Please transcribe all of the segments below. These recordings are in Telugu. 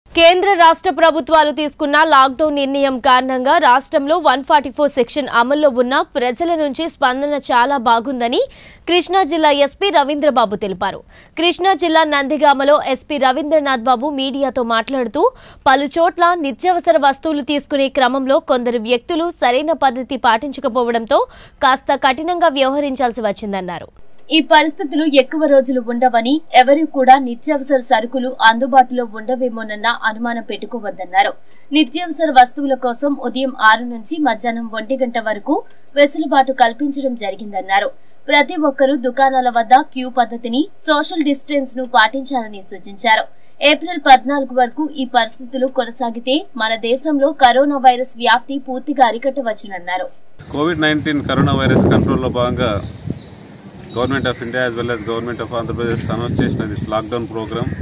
కేంద్ర రాష్ట్ర ప్రభుత్వాలు తీసుకున్న లాక్డౌన్ నిర్ణయం కారణంగా రాష్ట్రంలో వన్ ఫార్టీ ఫోర్ సెక్షన్ అమల్లో ఉన్న ప్రజల నుంచి స్పందన చాలా బాగుందని కృష్ణా జిల్లా ఎస్పీ రవీంద్రబాబు తెలిపారు కృష్ణా జిల్లా నందిగామలో ఎస్పీ రవీంద్రనాథ్ బాబు మీడియాతో మాట్లాడుతూ పలు చోట్ల నిత్యావసర వస్తువులు తీసుకునే క్రమంలో కొందరు వ్యక్తులు సరైన పద్ధతి పాటించకపోవడంతో కాస్త కఠినంగా వ్యవహరించాల్సి వచ్చిందన్నారు ఈ పరిస్థితులు ఎక్కువ రోజులు ఉండవని ఎవరూ కూడా నిత్యావసర సరుకులు అందుబాటులో ఉండవేమోనన్న అనుమానం పెట్టుకోవద్దన్నారు నిత్యావసర వస్తువుల కోసం ఉదయం ఆరు నుంచి మధ్యాహ్నం ఒంటి గంట వరకు వెసులుబాటు కల్పించడం జరిగిందన్నారు ప్రతి ఒక్కరూ దుకాణాల వద్ద క్యూ పద్ధతిని సోషల్ డిస్టెన్స్ ను పాటించాలని సూచించారు ఏప్రిల్ పద్నాలుగు వరకు ఈ పరిస్థితులు కొనసాగితే మన దేశంలో కరోనా వైరస్ వ్యాప్తి పూర్తిగా అరికట్టవచ్చునన్నారు కోవిడ్ నైన్టీన్ కరోనా వైరస్ కంట్రోల్లో భాగంగా government of India as well as government of Andhra Pradesh announce చేసిన దిస్ లాక్డౌన్ ప్రోగ్రామ్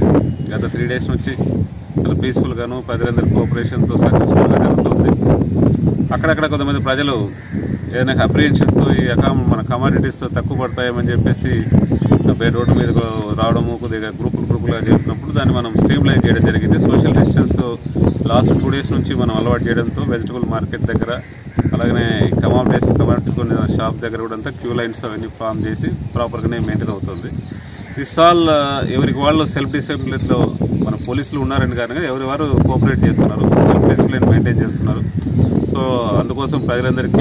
గత త్రీ డేస్ నుంచి చాలా పీస్ఫుల్గాను ప్రజలందరి కోఆపరేషన్తో సక్సెస్ఫుల్గా జరుగుతుంది అక్కడక్కడ కొంతమంది ప్రజలు ఏదైనా అప్రిహెన్షన్స్తో ఈ అకామ్ మన కమాడిటీస్ తక్కువ పడతాయేమని చెప్పేసి బయట రోడ్డు మీద రావడము కొద్దిగా గ్రూపులు గ్రూపులుగా చేస్తున్నప్పుడు దాన్ని మనం స్ట్రీమ్ లైన్ చేయడం జరిగింది social distance last two days నుంచి మనం అలవాటు చేయడంతో వెజిటబుల్ మార్కెట్ దగ్గర అలాగనే కమాడిటీస్ కమాడిటీస్ కొన్ని షాప్ దగ్గర కూడా అంతా క్యూ లైన్స్ అవన్నీ ఫామ్ చేసి ప్రాపర్గానే మెయింటైన్ అవుతుంది దిస్ ఆల్ ఎవరికి వాళ్ళు సెల్ఫ్ డిసిప్లిన్లో మన పోలీసులు ఉన్నారని కానీ ఎవరి వారు కోఆపరేట్ చేస్తున్నారు సెల్ఫ్ డిసిప్లిన్ మెయింటైన్ చేస్తున్నారు సో అందుకోసం ప్రజలందరికీ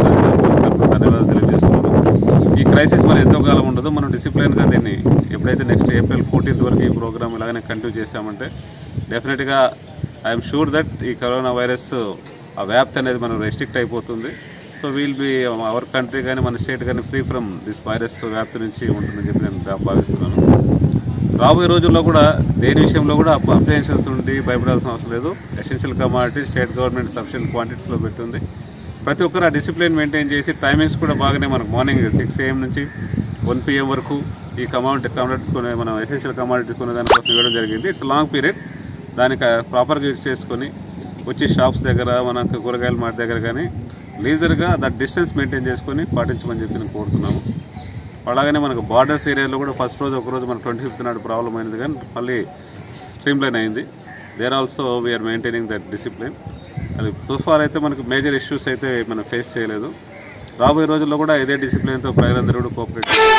ధన్యవాదాలు తెలియజేస్తున్నాను ఈ క్రైసిస్ మరి ఎంతో కాలం ఉండదు మనం డిసిప్లిన్గా దీన్ని ఎప్పుడైతే నెక్స్ట్ ఏప్రిల్ ఫోర్టీన్త్ వరకు ఈ ప్రోగ్రామ్ ఇలాగనే కంటిన్యూ చేశామంటే డెఫినెట్గా ఐఎమ్ షూర్ దట్ ఈ కరోనా వైరస్ ఆ వ్యాప్తి అనేది మనం రెస్ట్రిక్ట్ అయిపోతుంది so we'll be our country కానీ మన స్టేట్ కానీ ఫ్రీ ఫ్రమ్ దిస్ వైరస్ వ్యాప్తి నుంచి ఉంటుందని చెప్పి నేను భా- భావిస్తున్నాను రాబోయే రోజుల్లో కూడా దేని విషయంలో కూడా అప్రిహెన్షన్స్ నుండి భయపడాల్సిన అవసరం లేదు essential commodity state government sufficient క్వాంటిటీస్లో పెట్టింది ప్రతి ఒక్కరు ఆ డిసిప్లిన్ మెయింటైన్ చేసి టైమింగ్స్ కూడా బాగానే మనకు మార్నింగ్ సిక్స్ ఏఎం నుంచి వన్ పిఎం వరకు ఈ కమాడిటీ కమాడిటీస్ కొనే మనం ఎసెన్షియల్ కమాడిటీస్ కొనే దానికోసం ఇవ్వడం జరిగింది ఇట్స్ లాంగ్ పీరియడ్ దానికి ప్రాపర్గా యూజ్ చేసుకొని వచ్చి షాప్స్ దగ్గర మనకు కూరగాయల మార్ట్ దగ్గర కానీ లీజర్గా దట్ డిస్టెన్స్ మెయింటైన్ చేసుకొని పాటించమని చెప్పి నేను కోరుతున్నాము అలాగనే మనకు బార్డర్స్ ఏరియాలో కూడా ఫస్ట్ రోజు ఒక రోజు మనకు ట్వంటీ ఫిఫ్త్ నాడు ప్రాబ్లం అయింది కానీ మళ్ళీ స్ట్రీమ్ లైన్ అయింది there also we are maintaining that discipline అది ఫార్ అయితే మనకు మేజర్ ఇష్యూస్ అయితే మనం ఫేస్ చేయలేదు రాబోయే రోజుల్లో కూడా ఇదే డిసిప్లిన్తో ప్రజలందరూ కూడా కోఆపరేట్